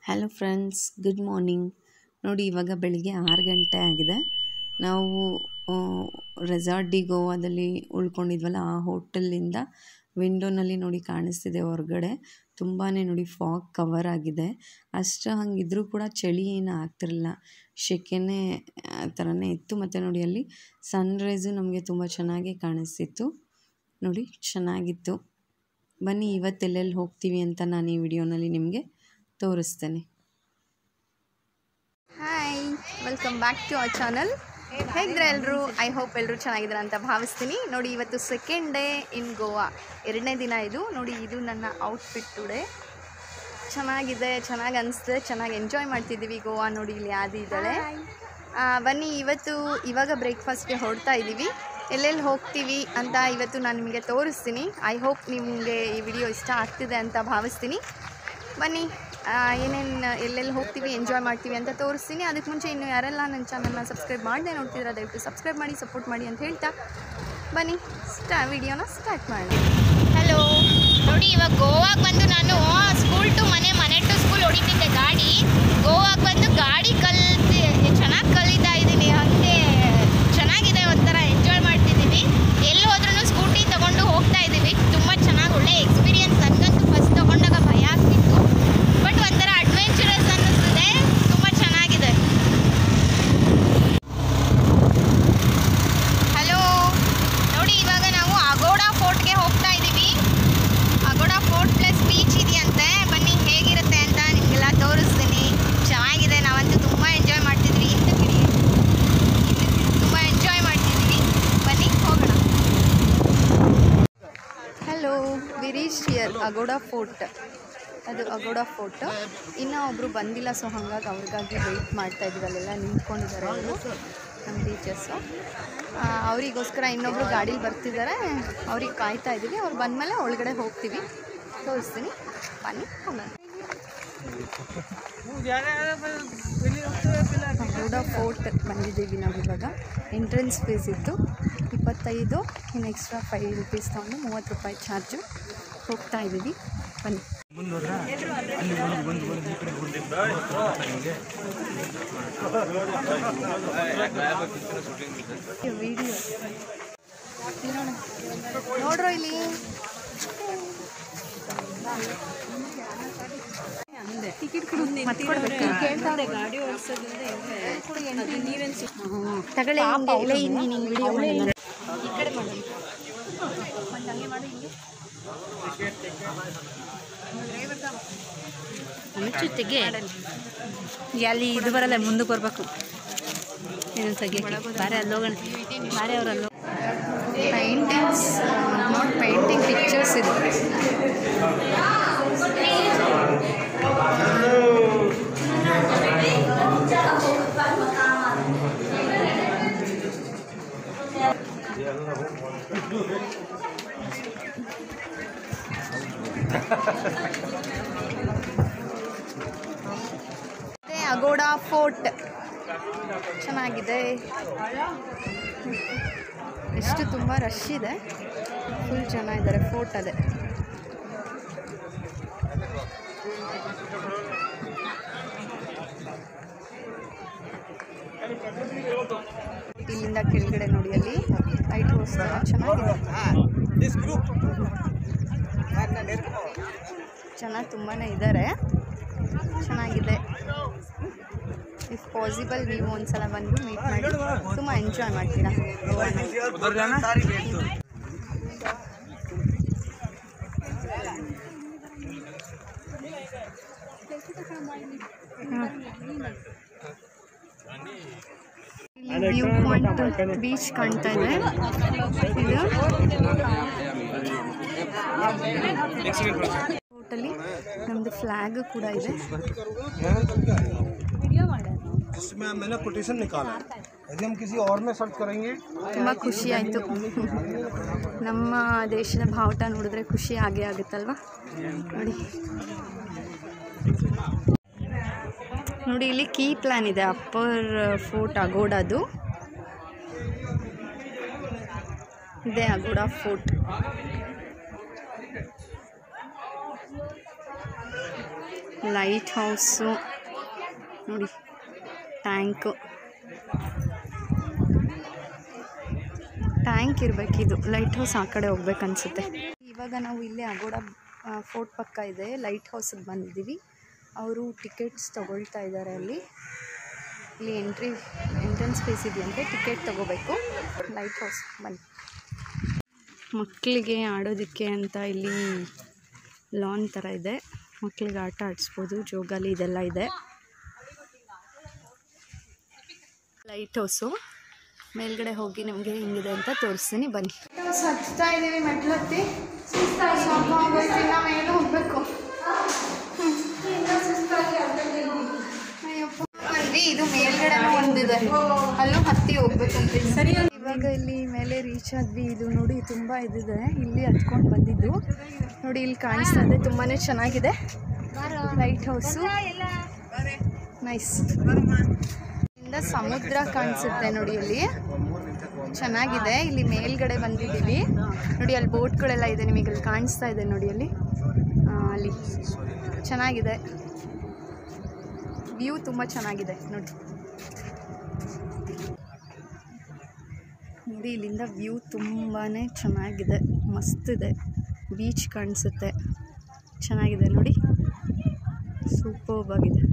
hello friends good morning ನೋಡಿ ಇವಾಗ ಬೆಳಿಗ್ಗೆ ಆರು ಗಂಟೆ ಆಗಿದೆ ನಾವು ರೆಸಾರ್ಟ್ ಡಿ ಗೋವಾದಲ್ಲಿ ಉಳ್ಕೊಂಡಿದ್ವಲ್ಲ ಆ ಹೋಟೆಲಿಂದ ವಿಂಡೋನಲ್ಲಿ ನೋಡಿ ಕಾಣಿಸ್ತಿದೆ ಹೊರಗಡೆ ತುಂಬಾ ನೋಡಿ ಫಾಗ್ ಕವರ್ ಆಗಿದೆ ಅಷ್ಟು ಹಂಗಿದ್ರೂ ಕೂಡ ಚಳಿ ಏನು ಆಗ್ತಿರಲಿಲ್ಲ ಸೆಕೆನೇ ಆ ಥರನೇ ಇತ್ತು ಮತ್ತು ನೋಡಿ ಅಲ್ಲಿ ಸನ್ರೈಸು ನಮಗೆ ತುಂಬ ಚೆನ್ನಾಗಿ ಕಾಣಿಸ್ತಿತ್ತು ನೋಡಿ ಚೆನ್ನಾಗಿತ್ತು ಬನ್ನಿ ಇವತ್ತೆಲ್ಲೆಲ್ಲಿ ಹೋಗ್ತೀವಿ ಅಂತ ನಾನು ಈ ವಿಡಿಯೋನಲ್ಲಿ ನಿಮಗೆ ತೋರಿಸ್ತೇನೆ hi welcome back to our channel ಹೇಗಿದ್ರೆ ಎಲ್ಲರೂ ಐ ಹೋಪ್ ಎಲ್ಲರೂ ಚೆನ್ನಾಗಿದ್ದಾರೆ ಅಂತ ಭಾವಿಸ್ತೀನಿ ನೋಡಿ ಇವತ್ತು ಸೆಕೆಂಡ್ ಡೇ ಇನ್ ಗೋವಾ ಎರಡನೇ ದಿನ ಇದು ನೋಡಿ ಇದು ನನ್ನ ಔಟ್ಫಿಟ್ ಟುಡೇ ಚೆನ್ನಾಗಿದೆ ಚೆನ್ನಾಗಿ ಅನಿಸ್ತದೆ ಚೆನ್ನಾಗಿ ಎಂಜಾಯ್ ಮಾಡ್ತಿದ್ದೀವಿ ಗೋವಾ ನೋಡಿ ಇಲ್ಲಿ ಆದಿ ಇದ್ದಾಳೆ ಆ, ಬನ್ನಿ ಇವತ್ತು ಇವಾಗ ಬ್ರೇಕ್ಫಾಸ್ಟ್ಗೆ ಹೊರಡ್ತಾ ಇದ್ದೀವಿ ಎಲ್ಲೆಲ್ಲಿ ಹೋಗ್ತೀವಿ ಅಂತ ಇವತ್ತು ನಾನು ನಿಮಗೆ ತೋರಿಸ್ತೀನಿ ಐ ಹೋಪ್ ನಿಮಗೆ ಈ ವಿಡಿಯೋ ಇಷ್ಟ ಆಗ್ತಿದೆ ಅಂತ ಭಾವಿಸ್ತೀನಿ ಬನ್ನಿ ಏನೇನು ಎಲ್ಲೆಲ್ಲಿ ಹೋಗ್ತೀವಿ ಎಂಜಾಯ್ ಮಾಡ್ತೀವಿ ಅಂತ ತೋರಿಸ್ತೀನಿ ಅದಕ್ಕೆ ಮುಂಚೆ ಇನ್ನು ಯಾರೆಲ್ಲ ನನ್ನ ಚಾನಲ್ನ ಸಬ್ಸ್ಕ್ರೈಬ್ ಮಾಡದೆ ನೋಡ್ತಿದ್ರೆ ದಯವಿಟ್ಟು ಸಬ್ಸ್ಕ್ರೈಬ್ ಮಾಡಿ ಸಪೋರ್ಟ್ ಮಾಡಿ ಅಂತ ಹೇಳ್ತಾ ಬನ್ನಿ ಸ್ಟಾ ವಿಡಿಯೋನ ಸ್ಟಾರ್ಟ್ ಮಾಡಿ ಹಲೋ ನೋಡಿ ಇವಾಗ ಗೋವಾಗೆ ಬಂದು ನಾನು ಸ್ಕೂಲ್ ಟು ಮನೆ ಮನೆ ಟು ಸ್ಕೂಲ್ ಹೊಡಿತಿದ್ದೆ ಗಾಡಿ ಗೋವಾಗೆ ಬಂದು ಗಾಡಿ ಕಲ್ತಿ ಚೆನ್ನಾಗಿ ಕಲಿತಾ ಇದ್ದೀನಿ ಹಾಗೆ ಚೆನ್ನಾಗಿದೆ ಒಂಥರ ಎಂಜಾಯ್ ಮಾಡ್ತಿದ್ದೀವಿ ಎಲ್ಲಿ ಹೋದ್ರೂ ಸ್ಕೂಟಿ ತಗೊಂಡು ಹೋಗ್ತಾ ಇದ್ದೀವಿ ತುಂಬ ಚೆನ್ನಾಗಿ ಒಳ್ಳೆ ಎಕ್ಸ್ಪೀರಿಯನ್ಸ್ ನನಗಂತೂ ಫಸ್ಟ್ ತಗೊಂಡಾಗ ಭಯ ಆಗ್ತಿತ್ತು ಬಟ್ ಒಂಥರ ಅಡ್ವೆಂಚರಸ್ ಅನ್ನಿಸ್ತಿದೆ ತುಂಬ ಚೆನ್ನಾಗಿದೆ ಹಲೋ ನೋಡಿ ಇವಾಗ ನಾವು ಅಗೋಡಾ ಫೋರ್ಟ್ಗೆ ಹೋಗ್ತಾ ಇದ್ದೀವಿ ಅಗೋಡಾ ಫೋರ್ಟ್ ಪ್ಲಸ್ ಬೀಚ್ ಇದೆಯಂತೆ ಬನ್ನಿ ಹೇಗಿರುತ್ತೆ ಅಂತ ನಿಮಗೆಲ್ಲ ತೋರಿಸ್ತೀನಿ ಚೆನ್ನಾಗಿದೆ ನಾವಂತೂ ತುಂಬ ಎಂಜಾಯ್ ಮಾಡ್ತಿದ್ವಿ ಹಿಂದಕ್ಕೆ ತುಂಬ ಎಂಜಾಯ್ ಮಾಡ್ತಿದ್ವಿ ಬನ್ನಿ ಹೋಗೋಣ hello Veeresh here Aguada fort ಅದು ಅಗೋಡಾ ಫೋರ್ಟ್ ಇನ್ನೂ ಒಬ್ಬರು ಬಂದಿಲ್ಲ ಸೊ ಹಾಗಾಗಿ ಅವ್ರಿಗಾಗಿ ವೆಯ್ಟ್ ಮಾಡ್ತಾ ಇದ್ವಿ ಅಲ್ಲೆಲ್ಲ ನಿಂತ್ಕೊಂಡಿದ್ದಾರೆ ಅವರು ನಮ್ಮ ಟೀಚರ್ಸು ಅವರಿಗೋಸ್ಕರ ಇನ್ನೊಬ್ರು ಗಾಡೀಲಿ ಬರ್ತಿದ್ದಾರೆ ಅವ್ರಿಗೆ ಕಾಯ್ತಾ ಇದ್ದೀವಿ ಅವ್ರು ಬಂದಮೇಲೆ ಒಳಗಡೆ ಹೋಗ್ತೀವಿ ತೋರಿಸ್ತೀನಿ ಬನ್ನಿ ಹೋಗೋಣ ಅಗೋಡಾ ಫೋರ್ಟ್ ಬಂದಿದ್ದೀವಿ ನಾವು ಇವಾಗ ಎಂಟ್ರೆನ್ಸ್ ಫೀಸ್ ಇತ್ತು ಇಪ್ಪತ್ತೈದು ಇನ್ನು ಎಕ್ಸ್ಟ್ರಾ ಫೈವ್ ರುಪೀಸ್ ತೊಗೊಂಡು ಮೂವತ್ತು ರೂಪಾಯಿ ಚಾರ್ಜು ಹೋಗ್ತಾ ಇದ್ದೀವಿ ಬನ್ನಿ ವಿಡಿಯೋ ನೋಡ್ರೋ ಇಲ್ಲಿ ಟಿಕೆಟ್ ಮತ್ತೆ ಕೊಡ್ಬೇಕು ತಗೊಳ್ಳಿ ಹಿಂಗೆ ಇಲ್ಲೇ ಹಿಂಗೆ ನಿಂಗೆ ವಿಡಿಯೋ ಮಾಡೋಣ ಈ ಕಡೆ ಮಾಡೋಣ ಒಂದು ಹಂಗೆ ಮಾಡು ಹಿಂಗೆ ಜೊತೆಗೆ ಅಲ್ಲಿ ಇದು ಬರಲ್ಲ ಮುಂದಕ್ಕೆ ಬರ್ಬೇಕು ಇದನ್ನು ತೆಗಿಯಕ್ಕೆ ಬಾರೆ ಅಲ್ಲಿ ಹೋಗೋಣ ಬಾರೆ ಅವರಲ್ಲೋ ಪೈಂಟಿಂಗ್ಸ್ ನಾಟ್ ಪೇಂಟಿಂಗ್ ಪಿಕ್ಚರ್ಸ್ ಇದು ಮತ್ತೆ ಅಗೋಡಾ ಫೋರ್ಟ್ ಚೆನ್ನಾಗಿದೆ ಎಷ್ಟು ತುಂಬ ರಶ್ ಇದೆ ಫುಲ್ ಜನ ಇದ್ದಾರೆ ಫೋರ್ಟ್ ಅದೇ ಇಲ್ಲಿಂದ ಕೆಳಗಡೆ ನೋಡಿ ಅಲ್ಲಿ ಲೈಟ್ ಹೌಸ್ ಚೆನ್ನಾಗಿದೆ ಜನ ತುಂಬಾ ಇದ್ದಾರೆ ಚೆನ್ನಾಗಿದೆ ಇಫ್ ಪಾಸಿಬಲ್ ನೀವು ಒಂದ್ಸಲ ಬಂದು ಮೀಟ್ ಮಾಡಿ ತುಂಬ ಎಂಜಾಯ್ ಮಾಡ್ತೀರಾ ವ್ಯೂ ಪಾಯಿಂಟ್ ಬೀಚ್ ಕಾಣ್ತಾ ಇದೆ ಇದು ಹೋಟೆಲಿ ನಮ್ಮದು ಫ್ಲ್ಯಾಗ್ ಕೂಡ ಇದೆ इसमें मैंने कोटेशन निकाला है यदि हम किसी और में सर्च करेंगे ತುಂಬ ಖುಷಿ ಆಯಿತು ನಮ್ಮ ದೇಶದ ಬಾವುಟ ನೋಡಿದ್ರೆ ಖುಷಿ ಆಗೇ ಆಗುತ್ತಲ್ವಾ ನೋಡಿ ನೋಡಿ ಇಲ್ಲಿ ಕೀ ಪ್ಲ್ಯಾನ್ ಇದೆ ಅಪ್ಪರ್ ಫೋರ್ಟ್ ಅಗೋಡಾದು ಇದೆ ಅಗೋಡಾ ಫೋರ್ಟ್ ಲೈಟ್ ಹೌಸು ನೋಡಿ ಟ್ಯಾಂಕು ಟ್ಯಾಂಕ್ ಇರಬೇಕಿದು ಲೈಟ್ ಹೌಸ್ ಆ ಕಡೆ ಹೋಗ್ಬೇಕನ್ಸುತ್ತೆ ಇವಾಗ ನಾವು ಇಲ್ಲೇ ಅಗೋಡ ಫೋರ್ಟ್ ಪಕ್ಕ ಇದೆ ಲೈಟ್ ಹೌಸಿಗೆ ಬಂದಿದ್ದೀವಿ ಅವರು ಟಿಕೆಟ್ಸ್ ತಗೊಳ್ತಾ ಇದ್ದಾರೆ ಅಲ್ಲಿ ಇಲ್ಲಿ ಎಂಟ್ರಿ ಎಂಟ್ರೆನ್ಸ್ ಫೀಸ್ ಇದೆಯಂತೆ ಟಿಕೆಟ್ ತಗೋಬೇಕು ಲೈಟ್ ಹೌಸ್ ಬನ್ನಿ ಮಕ್ಕಳಿಗೆ ಆಡೋದಕ್ಕೆ ಅಂತ ಇಲ್ಲಿ ಲಾನ್ ಥರ ಇದೆ ಮಕ್ಕಳಿಗೆ ಆಟ ಆಡಿಸ್ಬೋದು ಜೋಗಾಲಿ ಇದೆಲ್ಲ ಇದೆ ಲೈಟ್ ಹೌಸು ಮೇಲ್ಗಡೆ ಹೋಗಿ ನಿಮಗೆ ಹೆಂಗಿದೆ ಅಂತ ತೋರಿಸ್ತೀನಿ ಬನ್ನಿ ಹಚ್ತಾ ಇದ್ದೀವಿ ಮೆಟ್ಲತ್ತಿ ಮೇಲೆ ಹೋಗ್ಬೇಕು ಬಂದ್ವಿ ಇದು ಮೇಲ್ಗಡೆ ಒಂದಿದೆ ಅಲ್ಲೂ ಹತ್ತಿ ಹೋಗ್ಬೇಕಂತ ಸರಿ ಇವಾಗ ಇಲ್ಲಿ ಮೇಲೆ ರೀಚ್ ಆದ್ವಿ ಇದು ನೋಡಿ ತುಂಬಾ ಇದಿದೆ ಇಲ್ಲಿ ಹತ್ಕೊಂಡು ಬಂದಿದ್ದು ನೋಡಿ ಇಲ್ಲಿ ಕಾಣಿಸ್ತಾ ಇದೆ ತುಂಬಾನೇ ಚೆನ್ನಾಗಿದೆ ಲೈಟ್ ಹೌಸು ನೈಸ್ ಇಂದ ಸಮುದ್ರ ಕಾಣಿಸುತ್ತೆ ನೋಡಿ ಅಲ್ಲಿ ಚೆನ್ನಾಗಿದೆ ಇಲ್ಲಿ ಮೇಲ್ಗಡೆ ಬಂದಿದ್ದೀವಿ ನೋಡಿ ಅಲ್ಲಿ ಬೋಟ್ಗಳೆಲ್ಲ ಇದೆ ನಿಮಗೆ ಅಲ್ಲಿ ಕಾಣಿಸ್ತಾ ಇದೆ ನೋಡಿ ಅಲ್ಲಿ ಆ, ಅಲ್ಲಿ ಚೆನ್ನಾಗಿದೆ ವ್ಯೂ ತುಂಬ ಚೆನ್ನಾಗಿದೆ ನೋಡಿ ನೋಡಿ ಇಲ್ಲಿಂದ ವ್ಯೂ ತುಂಬಾ ಚೆನ್ನಾಗಿದೆ ಮಸ್ತಿದೆ ಬೀಚ್ ಕಾಣಿಸುತ್ತೆ ಚೆನ್ನಾಗಿದೆ ನೋಡಿ ಸೂಪರ್ಬ್ ಆಗಿದೆ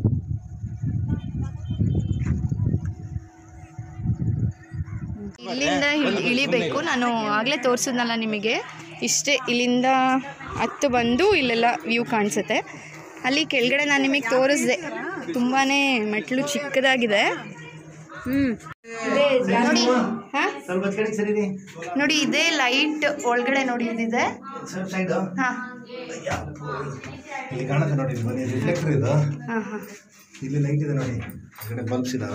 ಇಲ್ಲಿಂದ ಇಳ್- ಇಳಿಬೇಕು ನಾನು ಆಗಲೇ ತೋರಿಸಿದ್ನಲ್ಲ ನಿಮಗೆ ಇಷ್ಟೇ ಇಲ್ಲಿಂದ ಹತ್ತು ಬಂದು ಇಲ್ಲೆಲ್ಲ ವ್ಯೂ ಕಾಣಿಸುತ್ತೆ ಅಲ್ಲಿ ಕೆಳಗಡೆ ನಾನು ನಿಮಗೆ ತೋರಿಸ್ದೆ ತುಂಬಾ ಮೆಟ್ಲು ಚಿಕ್ಕದಾಗಿದೆ ಹ್ಞೂ ನೋಡಿ ಹಾಂ ಸ್ವಲ್ಪ ಕಡೆ ಸರಿ ನೋಡಿ ಇದೇ ಲೈಟ್ ಒಳಗಡೆ ನೋಡಿ ಇದಿದೆ ಸ್ವಲ್ಪ ಸೈಡ್ ಹಾಂ ಇಲ್ಲಿ ಕಾಣುತ್ತೆ ನೋಡಿ ಇಲ್ಲಿ ಬನ್ನಿ ರಿಫ್ಲೆಕ್ಟರ್ ಇದು ಹಾಂ ಹಾಂ ಇಲ್ಲಿ ಲೈಟ್ ಇದೆ ನೋಡಿ ಈ ಕಡೆ ಬಲ್ಬ್ಸ್ ಇದಾವ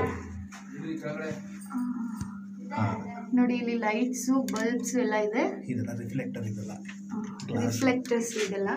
ಹಾಂ ನೋಡಿ ಇಲ್ಲಿ ಲೈಟ್ಸು ಬಲ್ಬ್ಸ್ ಎಲ್ಲ ಇದೆ ಇದೆಲ್ಲ ರಿಫ್ಲೆಕ್ಟರ್ ಇದೆಲ್ಲ ರಿಫ್ಲೆಕ್ಟರ್ಸ್ ಇದೆಲ್ಲ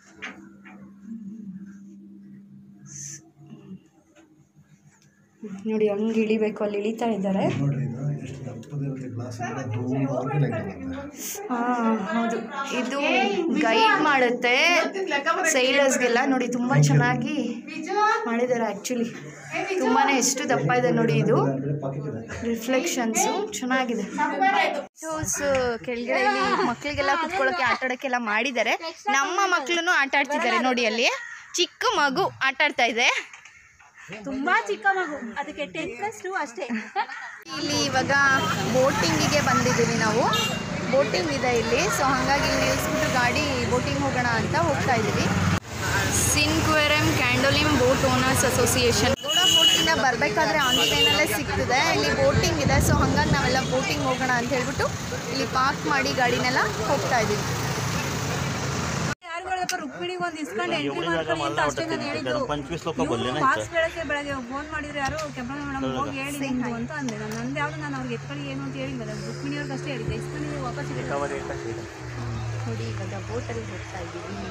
ನೋಡಿ ಹಂಗೆ ಇಳಿಬೇಕು ಅಲ್ಲಿ ಇಳಿತಾ ಇದ್ದಾರೆ ನೋಡ್ರಿ ಇದು ಎಷ್ಟು ದಪ್ಪದಿರುತ್ತೆ ಗ್ಲಾಸ್ ಇದೆ ದೂರವರೆಗೆ ಲೈಟ್ ಬರುತ್ತೆ ಹಾಂ ಹೌದು ಇದು ಗೈಡ್ ಮಾಡುತ್ತೆ ಸೈಲರ್ಸ್ಗೆಲ್ಲ ನೋಡಿ ತುಂಬ ಚೆನ್ನಾಗಿ ಮಾಡಿದ್ದಾರೆ ಆ್ಯಕ್ಚುಲಿ ತುಂಬಾ ಎಷ್ಟು ದಪ್ಪ ಇದೆ ನೋಡಿ ಇದು ಪಾಕೆಟ್ ಇದೆ ರಿಫ್ಲೆಕ್ಷನ್ಸು ಚೆನ್ನಾಗಿದೆ ಹೌಸ್ ಕೆಳಗಡೆ ಇಲ್ಲಿ ಮಕ್ಕಳಿಗೆಲ್ಲ ಕುತ್ಕೊಳ್ಳೋಕೆ ಆಟ ಆಡೋಕ್ಕೆಲ್ಲ ಮಾಡಿದ್ದಾರೆ ನಮ್ಮ ಮಕ್ಕಳು ಆಟ ಆಡ್ತಿದ್ದಾರೆ ನೋಡಿ ಅಲ್ಲಿ ಚಿಕ್ಕ ಮಗು ಆಟ ಆಡ್ತಾ ಇದೆ ತುಂಬಾ ಚಿಕ್ಕ ಮಗು ಅದಕ್ಕೆ ಟೆನ್ನೆಸ್ಟು ಅಷ್ಟೇ ಇಲ್ಲಿ ಇವಾಗ ಬೋಟಿಂಗಿಗೆ ಬಂದಿದ್ದೀವಿ ನಾವು ಬೋಟಿಂಗ್ ಇದೆ ಇಲ್ಲಿ ಸೊ ಹಾಗಾಗಿ ಇಲ್ಲಿ ನಿಲ್ಲಿಸ್ಬಿಟ್ಟು ಗಾಡಿ ಬೋಟಿಂಗ್ ಹೋಗೋಣ ಅಂತ ಹೋಗ್ತಾ ಇದ್ದೀವಿ Sinquerim Candolim boat owners association ಗೋಡ ಬೋಟಿಂದ ಬರಬೇಕಾದ್ರೆ ಆನ್ಲೈನಲ್ಲೇ ಸಿಗ್ತದೆ ಇಲ್ಲಿ ಬೋಟಿಂಗ್ ಇದೆ ಸೊ ಹಾಗಾಗಿ ನಾವೆಲ್ಲ ಬೋಟಿಂಗ್ ಹೋಗೋಣ ಅಂತ ಹೇಳ್ಬಿಟ್ಟು ಇಲ್ಲಿ ಪಾರ್ಕ್ ಮಾಡಿ ಗಾಡಿನೆಲ್ಲ ಹೋಗ್ತಾ ಇದ್ದೀವಿ ಯಾರುಗಳಪ್ಪ ರುಕ್ಮಿಣಿಗೆ ಒಂದು ಇಸ್ಕೊಂಡು ಎಂಟ್ರಿ ಮಾಡ್ಕೊಳ್ಳಿ ಅಂತ ಅಷ್ಟೇ ನಾನು ಹೇಳಿದ್ದು ಪಾಸ್ ಬೆಳಗ್ಗೆ ಬೆಳಗ್ಗೆ ಫೋನ್ ಮಾಡಿದ್ರೆ ಯಾರು ಕೆಂಪಣ್ಣ ಮೇಡಮ್ ಹೋಗಿ ಹೇಳಿ ನಿಮ್ದು ಅಂತ ಅಂದೆ ನಾನು ನಂದು ಯಾವುದು ನಾನು ಅವ್ರಿಗೆ ಎತ್ಕೊಳ್ಳಿ ಏನು ಅಂತ ಹೇಳಿಲ್ಲ ರುಕ್ಮಿಣಿ ಅವ್ರಿಗೆ ಅಷ್ಟೇ ಹೇಳಿದ್ದೆ ಇಸ್ಕೊಂಡು ವಾಪಸ್ ಇದೆ ನೋಡಿ ಇವಾಗ ಬೋಟಲ್ಲಿ ಹೋಗ್ತಾ ಇದ್ದೀವಿ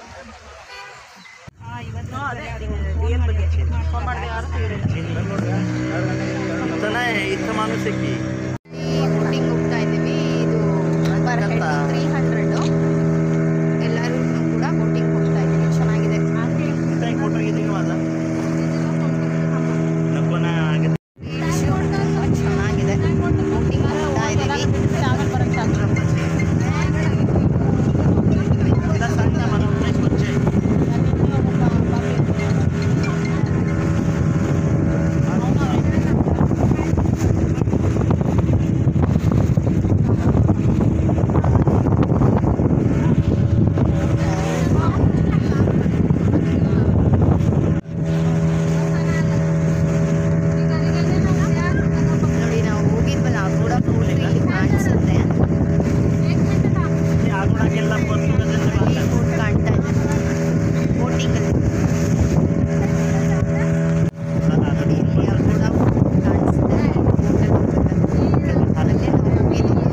ಬೋಟಿಂಗ್ ಹೋಗ್ತಾ ಇದ್ದೀವಿ ಇದು ಪರ್ ಹೆಡ್ ತ್ರೀ ಹಂಡ್ರೆಡು ಎಲ್ಲರೂ ಕೂಡ ಬೋಟಿಂಗ್ ಹೋಗ್ತಾ ಇದ್ದೀವಿ ಚೆನ್ನಾಗಿದೆ ಬೀಚು ತುಂಬ ಚೆನ್ನಾಗಿದೆ ಬೋಟಿಂಗ್ ಹೋಗ್ತಾ ಇದ್ದೀವಿ ನೋಡಿ ನಾವು ಹೋಗಿದ್ವಲ್ಲ ಅಗೋಡ ಫೋರ್ಟ್ ಇಲ್ಲಿ ಕಾಣಿಸುತ್ತೆ ಇಲ್ಲಿ ಫೋರ್ಟ್ ಕಾಣ್ತಾ ಇದೆ ಬೋಟಿಂಗಲ್ಲಿ ನೋಡಿ ಇಲ್ಲಿ ಅಗೋಡ ಫೋರ್ಟ್ ಕಾಣಿಸುತ್ತೆ ಅಲ್ಲೇ ನಾವು ಹೋಗಿದ್ದು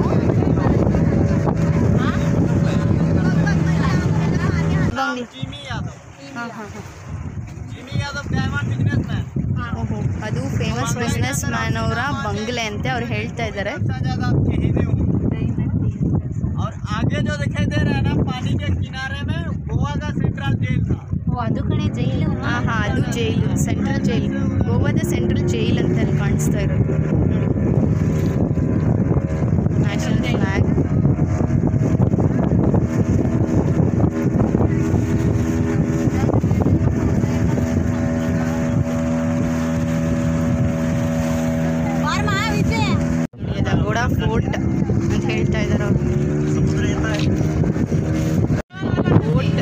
ಬಂಗ್ಲೆ ಹಾಂ ಹಾಂ ಹಾಂ ಓಹೋ ಅದು ಫೇಮಸ್ ಬಿಸ್ನೆಸ್ ಮ್ಯಾನ್ ಅವರ ಬಂಗ್ಲೆ ಅಂತೆ ಅವ್ರು ಹೇಳ್ತಾ ಇದ್ದಾರೆ और आगे जो दिखाई दे रहा है ना पानी के किनारे में गोवा का सेंट्रल जेल था ಅದು ಕಡೆ ಜೈಲು ಹಾಂ ಹಾಂ ಅದು ಜೈಲು ಸೆಂಟ್ರಲ್ ಜೈಲು ಗೋವಾದ ಸೆಂಟ್ರಲ್ ಜೈಲ್ ಅಂತ ಅಲ್ಲಿ ಕಾಣಿಸ್ತಾ ಇರೋದು ನ್ಯಾಷನಲ್ ಫ್ಲ್ಯಾಗ್ ಗೋಡಾ ಫೋರ್ಟ್ ಅಂತ ಹೇಳ್ತಾ ಇದ್ದಾರೆ ಅವರು ಫೋರ್ಟ್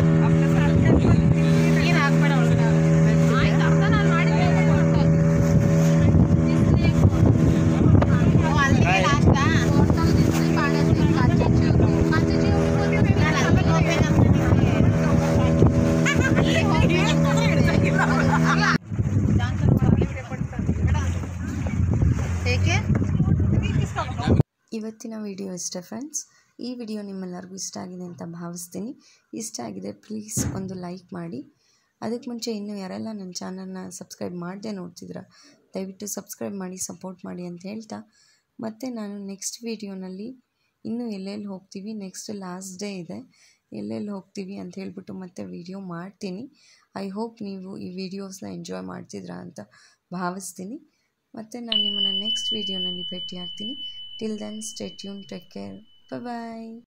ಏಕೆ ಇವತ್ತಿನ ವಿಡಿಯೋ ಇಷ್ಟೇ ಫ್ರೆಂಡ್ಸ್ ಈ ವಿಡಿಯೋ ನಿಮ್ಮೆಲ್ಲರಿಗೂ ಇಷ್ಟ ಆಗಿದೆ ಅಂತ ಭಾವಿಸ್ತೀನಿ ಇಷ್ಟ ಆಗಿದೆ ಪ್ಲೀಸ್ ಒಂದು ಲೈಕ್ ಮಾಡಿ ಅದಕ್ಕೆ ಮುಂಚೆ ಇನ್ನೂ ಯಾರೆಲ್ಲ ನನ್ನ ಚಾನಲ್ನ ಸಬ್ಸ್ಕ್ರೈಬ್ ಮಾಡದೆ ನೋಡ್ತಿದ್ರ ದಯವಿಟ್ಟು ಸಬ್ಸ್ಕ್ರೈಬ್ ಮಾಡಿ ಸಪೋರ್ಟ್ ಮಾಡಿ ಅಂತ ಹೇಳ್ತಾ ಮತ್ತು ನಾನು ನೆಕ್ಸ್ಟ್ ವೀಡಿಯೋನಲ್ಲಿ ಇನ್ನೂ ಎಲ್ಲೆಲ್ಲಿ ಹೋಗ್ತೀವಿ ನೆಕ್ಸ್ಟ್ ಲಾಸ್ಟ್ ಡೇ ಇದೆ ಎಲ್ಲೆಲ್ಲಿ ಹೋಗ್ತೀವಿ ಅಂತ ಹೇಳ್ಬಿಟ್ಟು ಮತ್ತೆ ವಿಡಿಯೋ ಮಾಡ್ತೀನಿ ಐ ಹೋಪ್ ನೀವು ಈ ವಿಡಿಯೋಸ್ನ ಎಂಜಾಯ್ ಮಾಡ್ತಿದ್ರಾ ಅಂತ ಭಾವಿಸ್ತೀನಿ ಮತ್ತು ನಾನು ನಿಮ್ಮನ್ನು ನೆಕ್ಸ್ಟ್ ವೀಡಿಯೋನಲ್ಲಿ ಭೇಟಿ ಆಗ್ತೀನಿ till then stay tuned take care ಬಾಯ್